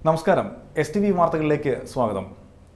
നമസ്കാരം S T V വാർത്തകളിലേക്ക് സ്വാഗതം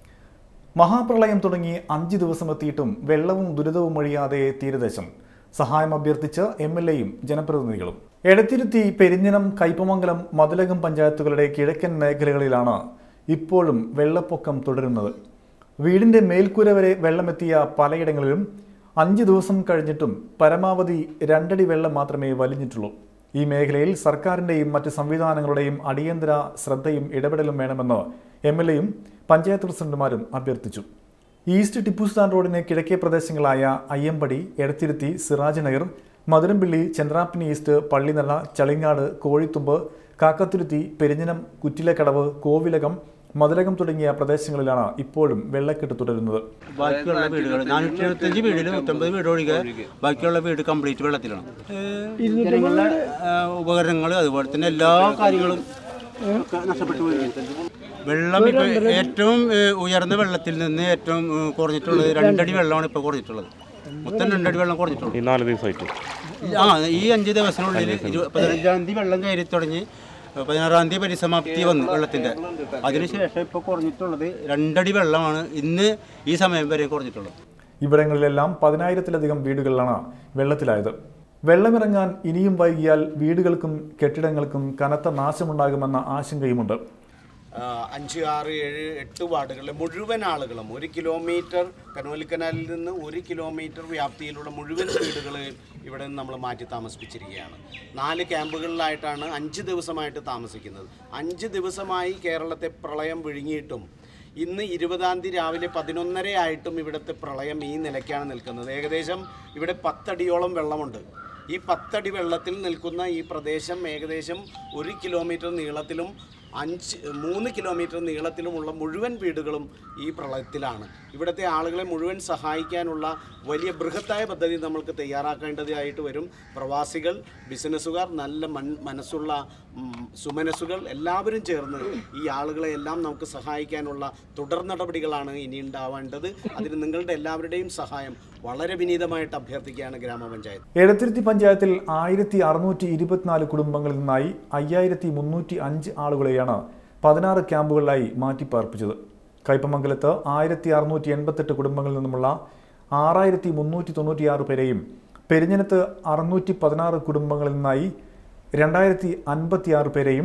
മഹാപ്രളയം തുടങ്ങി അഞ്ച് ദിവസം എത്തിയിട്ടും വെള്ളവും ദുരിതവും ഒഴിയാതെ തീരദേശം സഹായം അഭ്യർത്ഥിച്ച് എം എൽ എയും ജനപ്രതിനിധികളും എടത്തിരുത്തി പെരിഞ്ഞനം കയ്പമംഗലം മതിലകം പഞ്ചായത്തുകളുടെ കിഴക്കൻ മേഖലകളിലാണ് ഇപ്പോഴും വെള്ളപ്പൊക്കം തുടരുന്നത് വീടിന്റെ മേൽക്കൂര വരെ വെള്ളമെത്തിയ പലയിടങ്ങളിലും അഞ്ച് ദിവസം കഴിഞ്ഞിട്ടും പരമാവധി രണ്ടടി വെള്ളം മാത്രമേ വലിഞ്ഞിട്ടുള്ളൂ ഈ മേഖലയിൽ സർക്കാരിന്റെയും മറ്റ് സംവിധാനങ്ങളുടെയും അടിയന്തര ശ്രദ്ധയും ഇടപെടലും വേണമെന്ന് എം എൽ എയും പഞ്ചായത്ത് പ്രസിഡന്റുമാരും അഭ്യർത്ഥിച്ചു ഈസ്റ്റ് ടിപ്പുസുൽത്താൻ റോഡിന് കിഴക്കേ പ്രദേശങ്ങളായ അയ്യമ്പടി എടത്തിരുത്തി സിറാജ് നഗർ മധുരംപിള്ളി ചന്ദ്രാപ്പിനി ഈസ്റ്റ് പള്ളിനല ചളിങ്ങാട് കോഴിത്തുമ്പ് കാക്കത്തുരുത്തി പെരിഞ്ഞനം കുറ്റിലക്കടവ് കോവിലകം മതിലകം തുടങ്ങിയ പ്രദേശങ്ങളിലാണ് ഇപ്പോഴും വെള്ളക്കെട്ട് തുടരുന്നത് ബാക്കിയുള്ള വീടുകൾ നാനൂറ്റി എഴുപത്തഞ്ച് വീടിൽ നൂറ്റമ്പത് വീട് ഒഴികെ ബാക്കിയുള്ള വീട് കംപ്ലീറ്റ് വെള്ളത്തിലാണ് ജനങ്ങളുടെ ഉപകരണങ്ങൾ അതുപോലെ തന്നെ എല്ലാ കാര്യങ്ങളും ഒക്കെ നഷ്ടപ്പെട്ടു പോയി വെള്ളം ഇപ്പൊ ഏറ്റവും ഏഹ്, ഉയർന്ന വെള്ളത്തിൽ നിന്ന് ഏറ്റവും ഏഹ്, കുറഞ്ഞിട്ടുള്ളത് രണ്ടടി വെള്ളമാണ് ഇപ്പോൾ കുറഞ്ഞിട്ടുള്ളത് മൊത്തം രണ്ടടി വെള്ളം കുറഞ്ഞിട്ടുള്ളത് ഈ നാല് ദിവസമായിട്ട് ആ ഈ അഞ്ച് ദിവസത്തിനുള്ളിൽ ഇരു- പതിനഞ്ചാം തീയതി വെള്ളം കയറി തുടങ്ങി പതിനാറാം തീയതി പരിസമാപ്തി വന്നു വെള്ളത്തിന്റെ അതിനുശേഷം ഇപ്പോൾ കുറഞ്ഞിട്ടുള്ളത് രണ്ടടി വെള്ളമാണ് ഇന്ന് ഈ സമയം വരെ കുറഞ്ഞിട്ടുള്ളത് ഇവിടങ്ങളിലെല്ലാം പതിനായിരത്തിലധികം വീടുകളിലാണ് വെള്ളത്തിലായത് വെള്ളമിറങ്ങാൻ ഇനിയും വൈകിയാൽ വീടുകൾക്കും കെട്ടിടങ്ങൾക്കും കനത്ത നാശമുണ്ടാകുമെന്ന ആശങ്കയുമുണ്ട് ആ, അഞ്ച് ആറ് ഏഴ് എട്ട് വാർഡുകളിലെ മുഴുവൻ ആളുകളും ഒരു കിലോമീറ്റർ കനോലിക്കനാലിൽ നിന്ന് ഒരു കിലോമീറ്റർ വ്യാപ്തിയിലുള്ള മുഴുവൻ വീടുകളെയും ഇവിടെ നിന്ന് നമ്മൾ മാറ്റി താമസിപ്പിച്ചിരിക്കുകയാണ് നാല് ക്യാമ്പുകളിലായിട്ടാണ് അഞ്ച് ദിവസമായിട്ട് താമസിക്കുന്നത് അഞ്ച് ദിവസമായി കേരളത്തെ പ്രളയം വിഴുങ്ങിയിട്ടും ഇന്ന് ഇരുപതാം തീയതി രാവിലെ പതിനൊന്നര ആയിട്ടും ഇവിടുത്തെ പ്രളയം ഈ നിലയ്ക്കാണ് നിൽക്കുന്നത് ഏകദേശം ഇവിടെ പത്തടിയോളം വെള്ളമുണ്ട് ഈ പത്തടി വെള്ളത്തിൽ നിൽക്കുന്ന ഈ പ്രദേശം ഏകദേശം ഒരു കിലോമീറ്റർ നീളത്തിലും അഞ്ച് മൂന്ന് കിലോമീറ്റർ നീളത്തിലുമുള്ള മുഴുവൻ വീടുകളും ഈ പ്രളയത്തിലാണ് ഇവിടുത്തെ ആളുകളെ മുഴുവൻ സഹായിക്കാനുള്ള വലിയ ബൃഹത്തായ പദ്ധതി നമ്മൾക്ക് തയ്യാറാക്കേണ്ടതായിട്ട് വരും പ്രവാസികൾ ബിസിനസ്സുകാർ നല്ല മൺ മനസ്സുള്ള ഉം, സുമനസ്സുകൾ എല്ലാവരും ചേർന്ന് ഈ ആളുകളെ എല്ലാം നമുക്ക് സഹായിക്കാനുള്ള തുടർ നടപടികളാണ് ഇനി ഉണ്ടാവേണ്ടത് അതിന് നിങ്ങളുടെ എല്ലാവരുടെയും സഹായം വളരെ വിനീതമായിട്ട് അഭ്യർത്ഥിക്കുകയാണ് ഗ്രാമപഞ്ചായത്ത് എടത്തിരുത്തി പഞ്ചായത്തിൽ ആയിരത്തി അറുന്നൂറ്റി ഇരുപത്തിനാല് കുടുംബങ്ങളിൽ നിന്നായി അയ്യായിരത്തി മുന്നൂറ്റി അഞ്ച് ആളുകളെയാണ് പതിനാറ് ക്യാമ്പുകളിലായി മാറ്റിപ്പാർപ്പിച്ചത് കയ്പമംഗലത്ത് ആയിരത്തി അറുന്നൂറ്റി എൺപത്തെട്ട് കുടുംബങ്ങളിൽ നിന്നുമുള്ള ആറായിരത്തി മുന്നൂറ്റി തൊണ്ണൂറ്റിയാറ് പേരെയും പെരിഞ്ഞനത്ത് അറുന്നൂറ്റി പതിനാറ് കുടുംബങ്ങളിൽ നിന്നായി രണ്ടായിരത്തി അൻപത്തിയാറ് പേരെയും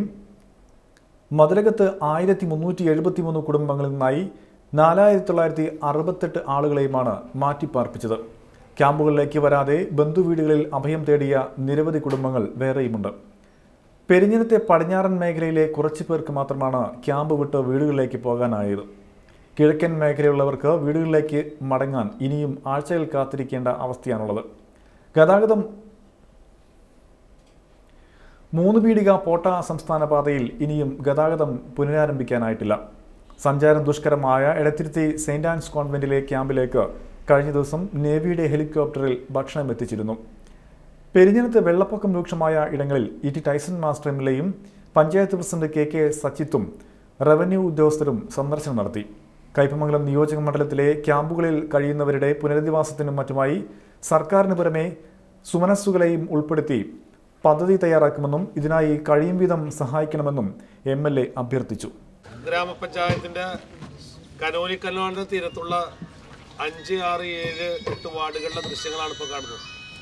മതിലകത്ത് ആയിരത്തി മുന്നൂറ്റി എഴുപത്തി മൂന്ന് കുടുംബങ്ങളിൽ നിന്നായി നാലായിരത്തി തൊള്ളായിരത്തി അറുപത്തെട്ട് ആളുകളെയുമാണ് മാറ്റിപ്പാർപ്പിച്ചത് ക്യാമ്പുകളിലേക്ക് വരാതെ ബന്ധുവീടുകളിൽ അഭയം തേടിയ നിരവധി കുടുംബങ്ങൾ വേറെയുമുണ്ട് പെരിഞ്ഞനത്തെ പടിഞ്ഞാറൻ മേഖലയിലെ കുറച്ചു പേർക്ക് മാത്രമാണ് ക്യാമ്പ് വിട്ട് വീടുകളിലേക്ക് പോകാനായത് കിഴക്കൻ മേഖലയുള്ളവർക്ക് വീടുകളിലേക്ക് മടങ്ങാൻ ഇനിയും ആഴ്ചകൾ കാത്തിരിക്കേണ്ട അവസ്ഥയാണുള്ളത് ഗതാഗതം മൂന്ന് പീടിക പോട്ട സംസ്ഥാന പാതയിൽ ഇനിയും ഗതാഗതം പുനരാരംഭിക്കാനായിട്ടില്ല സഞ്ചാരം ദുഷ്കരമായ എടത്തിരുത്തി സെയിന്റ് ആൻസ് കോൺവെന്റിലെ ക്യാമ്പിലേക്ക് കഴിഞ്ഞ ദിവസം നേവിയുടെ ഹെലികോപ്റ്ററിൽ ഭക്ഷണം എത്തിച്ചിരുന്നു പെരിഞ്ഞനത്ത് വെള്ളപ്പൊക്കം രൂക്ഷമായ ഇടങ്ങളിൽ E T Tyson master M L എയും പഞ്ചായത്ത് പ്രസിഡന്റ് കെ കെ സച്ചിത്തും റവന്യൂ ഉദ്യോഗസ്ഥരും സന്ദർശനം നടത്തി കയ്പമംഗലം നിയോജക മണ്ഡലത്തിലെ ക്യാമ്പുകളിൽ കഴിയുന്നവരുടെ പുനരധിവാസത്തിനും മറ്റുമായി സർക്കാരിന് പുറമെ സുമനസ്സുകളെയും ഉൾപ്പെടുത്തി പദ്ധതി തയ്യാറാക്കുമെന്നും ഇതിനായി കഴിയും വിധം സഹായിക്കണമെന്നും എം എൽ എ അഭ്യർത്ഥിച്ചു ഗ്രാമപഞ്ചായത്തിന്റെ കനോലിക്കല്ലോണിന്റെ തീരത്തുള്ള അഞ്ച് ആറ് ഏഴ് എട്ട് വാർഡുകളിലെ ദൃശ്യങ്ങളാണ് ഇപ്പോൾ കാണുന്നത്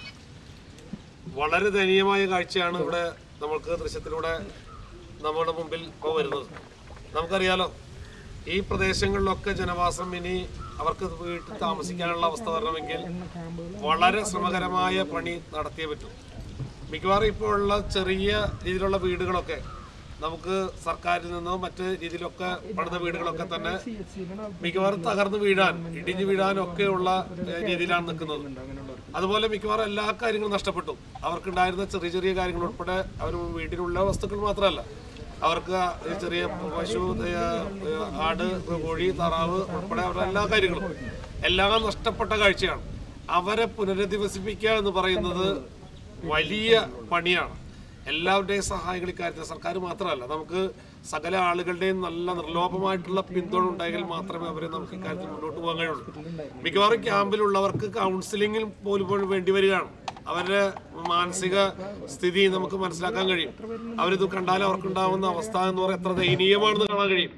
വളരെ ദയനീയമായ കാഴ്ചയാണ് ഇവിടെ നമുക്ക് ദൃശ്യത്തിലൂടെ നമ്മുടെ മുമ്പിൽ ഇപ്പോൾ വരുന്നത് നമുക്കറിയാലോ ഈ പ്രദേശങ്ങളിലൊക്കെ ജനവാസം ഇനി അവർക്ക് വീട്ടിൽ താമസിക്കാനുള്ള അവസ്ഥ വരണമെങ്കിൽ വളരെ ശ്രമകരമായ പണി നടത്തിയേ പറ്റും മിക്കവാറും ഇപ്പോൾ ഉള്ള ചെറിയ രീതിയിലുള്ള വീടുകളൊക്കെ നമുക്ക് സർക്കാരിൽ നിന്നോ മറ്റ് രീതിയിലൊക്കെ പണിത വീടുകളൊക്കെ തന്നെ മിക്കവാറും തകർന്നു വീഴാൻ ഇടിഞ്ഞു വീഴാനും ഒക്കെയുള്ള ഏഹ്, രീതിയിലാണ് നിൽക്കുന്നത് അതുപോലെ മിക്കവാറും എല്ലാ കാര്യങ്ങളും നഷ്ടപ്പെട്ടു അവർക്കുണ്ടായിരുന്ന ചെറിയ ചെറിയ കാര്യങ്ങൾ ഉൾപ്പെടെ അവർ വീട്ടിലുള്ള വസ്തുക്കൾ മാത്രമല്ല അവർക്ക് ഈ ചെറിയ പശു ഏഹ്, ഏഹ്, ആട് കോഴി താറാവ് ഉൾപ്പെടെ അവരുടെ എല്ലാ കാര്യങ്ങളും എല്ലാം നഷ്ടപ്പെട്ട കാഴ്ചയാണ് അവരെ പുനരധിവസിപ്പിക്കുക എന്ന് പറയുന്നത് വലിയ പണിയാണ് എല്ലാവരുടെയും സഹായങ്ങൾ ഇക്കാര്യത്തിൽ സർക്കാർ മാത്രമല്ല നമുക്ക് സകല ആളുകളുടെയും നല്ല നിർലോഭമായിട്ടുള്ള പിന്തുണ ഉണ്ടായെങ്കിൽ മാത്രമേ അവരെ നമുക്ക് ഇക്കാര്യത്തിൽ മുന്നോട്ട് പോകാൻ കഴിയുള്ളൂ മിക്കവാറും ക്യാമ്പിലുള്ളവർക്ക് കൗൺസിലിംഗിൽ പോലും പോലും വേണ്ടി വരികയാണ് അവരുടെ മാനസിക സ്ഥിതി നമുക്ക് മനസ്സിലാക്കാൻ കഴിയും അവരിത് കണ്ടാൽ അവർക്കുണ്ടാവുന്ന അവസ്ഥ എന്ന് പറയുന്നത് എത്ര ദയനീയമാണെന്ന് കാണാൻ കഴിയും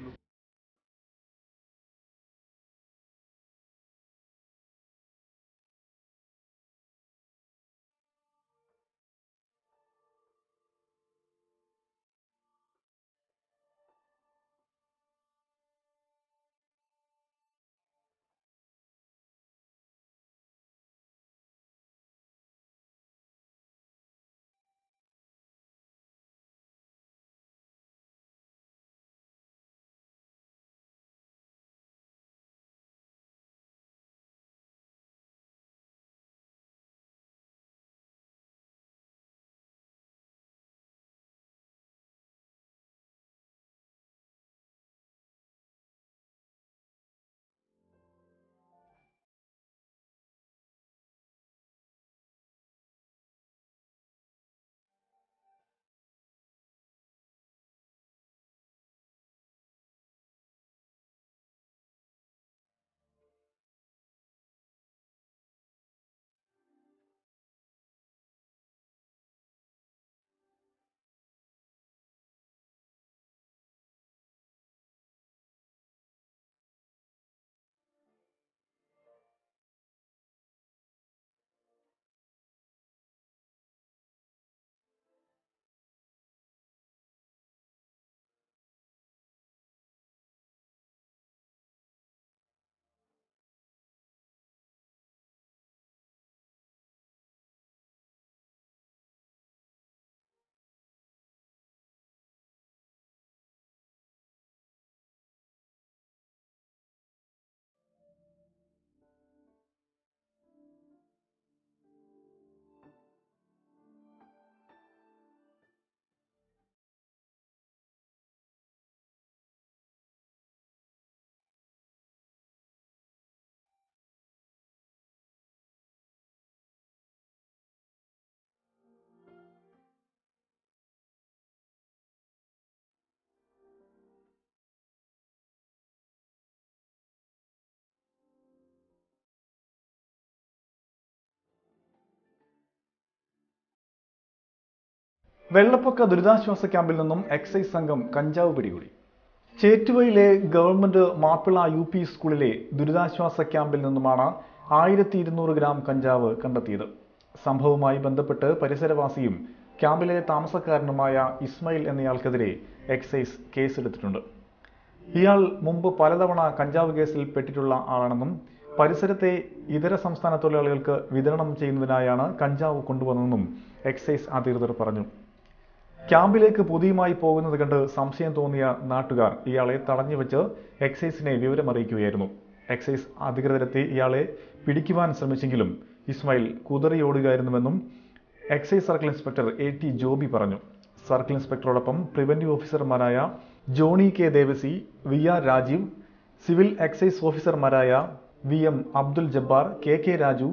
വെള്ളപ്പൊക്ക ദുരിതാശ്വാസ ക്യാമ്പിൽ നിന്നും എക്സൈസ് സംഘം കഞ്ചാവ് പിടികൂടി ചേറ്റുവയിലെ ഗവൺമെന്റ് മാപ്പിള യു പി സ്കൂളിലെ ദുരിതാശ്വാസ ക്യാമ്പിൽ നിന്നുമാണ് ആയിരത്തി ഇരുന്നൂറ് ഗ്രാം കഞ്ചാവ് കണ്ടെത്തിയത് സംഭവവുമായി ബന്ധപ്പെട്ട് പരിസരവാസിയും ക്യാമ്പിലെ താമസക്കാരനുമായ ഇസ്മയിൽ എന്നയാൾക്കെതിരെ എക്സൈസ് കേസെടുത്തിട്ടുണ്ട് ഇയാൾ മുമ്പ് പലതവണ കഞ്ചാവ് കേസിൽ പെട്ടിട്ടുള്ള ആളാണെന്നും പരിസരത്തെ ഇതര സംസ്ഥാന തൊഴിലാളികൾക്ക് വിതരണം ചെയ്യുന്നതിനായാണ് കഞ്ചാവ് കൊണ്ടുവന്നതെന്നും എക്സൈസ് അധികൃതർ പറഞ്ഞു ക്യാമ്പിലേക്ക് പൊതിയുമായി പോകുന്നത് കണ്ട് സംശയം തോന്നിയ നാട്ടുകാർ ഇയാളെ തടഞ്ഞുവെച്ച് എക്സൈസിനെ വിവരമറിയിക്കുകയായിരുന്നു എക്സൈസ് അധികൃതരെത്തി ഇയാളെ പിടിക്കുവാൻ ശ്രമിച്ചെങ്കിലും ഇസ്മായിൽ കുതറിയോടുകയായിരുന്നുവെന്നും excise circle inspector A T Joby പറഞ്ഞു സർക്കിൾ ഇൻസ്പെക്ടറോടൊപ്പം പ്രിവന്റീവ് ഓഫീസർമാരായ Johny K Devasi V R Rajeev civil excise ഓഫീസർമാരായ V M Abdul Jabbar K K Raju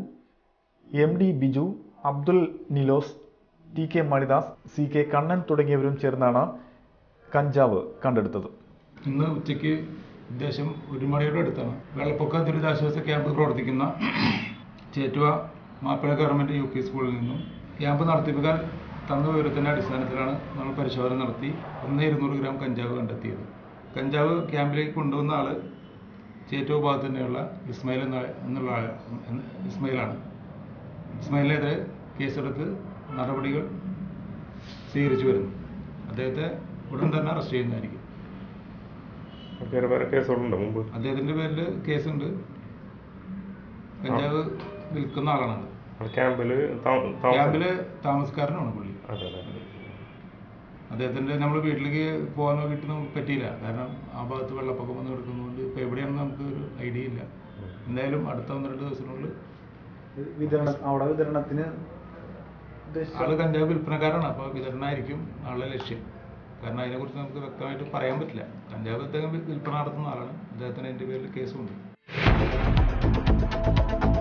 M D Biju Abdul Nilos T K Manidas C K Kannan തുടങ്ങിയവരും ചേർന്നാണ് കഞ്ചാവ് കണ്ടെടുത്തത് ഇന്ന് ഉച്ചയ്ക്ക് ഉദ്ദേശം ഒരു മണിയുടെ അടുത്താണ് വെള്ളപ്പൊക്ക ദുരിതാശ്വാസ ക്യാമ്പ് പ്രവർത്തിക്കുന്ന Chettuva Mappila government U P സ്കൂളിൽ നിന്നും ക്യാമ്പ് നടത്തിപ്പിക്കാൻ തന്ന വിവരത്തിൻ്റെ അടിസ്ഥാനത്തിലാണ് നമ്മൾ പരിശോധന നടത്തി ഒന്ന് ഇരുന്നൂറ് ഗ്രാം കഞ്ചാവ് കണ്ടെത്തിയത് കഞ്ചാവ് ക്യാമ്പിലേക്ക് കൊണ്ടുവന്ന ആൾ ചേറ്റുവ ഭാഗത്ത് തന്നെയുള്ള ഇസ്മായിൽ എന്ന എന്നുള്ള ആൾ എന്ന് ഇസ്മായിലാണ് ഇസ്മായിലിനെതിരെ കേസെടുത്ത് നടപടികൾ സ്വീകരിച്ചു വരുന്നു അദ്ദേഹത്തെ ഉടൻ തന്നെ അറസ്റ്റ് ചെയ്യുന്നതായിരിക്കും വേറെ വേറെ കേസുകളുണ്ടോ മുമ്പ് അദ്ദേഹത്തിന്റെ പേരിൽ കേസുണ്ട് കഞ്ചാവ് വിൽക്കുന്ന ആളാണത് അവിടെ ക്യാമ്പില് താ- താമസം- ക്യാമ്പില് താമസക്കാരനാണ് പുള്ളി അതെ അതെ അദ്ദേഹത്തിന്റെ നമ്മൾ വീട്ടിലേക്ക് പോകാൻ നോക്കിയിട്ട് നമുക്ക് പറ്റിയില്ല കാരണം ആ ഭാഗത്ത് വെള്ളപ്പൊക്കം വന്ന് കിടക്കുന്നതുകൊണ്ട് ഇപ്പൊ എവിടെയാണെന്ന് നമുക്ക് ഒരു ഐഡിയ ഇല്ല എന്തായാലും അടുത്ത ഒന്ന് രണ്ട് ദിവസത്തിനുള്ളിൽ വിതരണ അവിടെ വിതരണത്തിന് ആള് കഞ്ചാവ് വിൽപ്പനക്കാരാണ് അപ്പോൾ വിതരണമായിരിക്കും ആളുടെ ലക്ഷ്യം കാരണം അതിനെക്കുറിച്ച് നമുക്ക് വ്യക്തമായിട്ട് പറയാൻ പറ്റില്ല കഞ്ചാവ് അദ്ദേഹം വിൽപ്പന നടത്തുന്ന ആളാണ് അദ്ദേഹത്തിന് അതിന്റെ പേരിൽ കേസുണ്ട്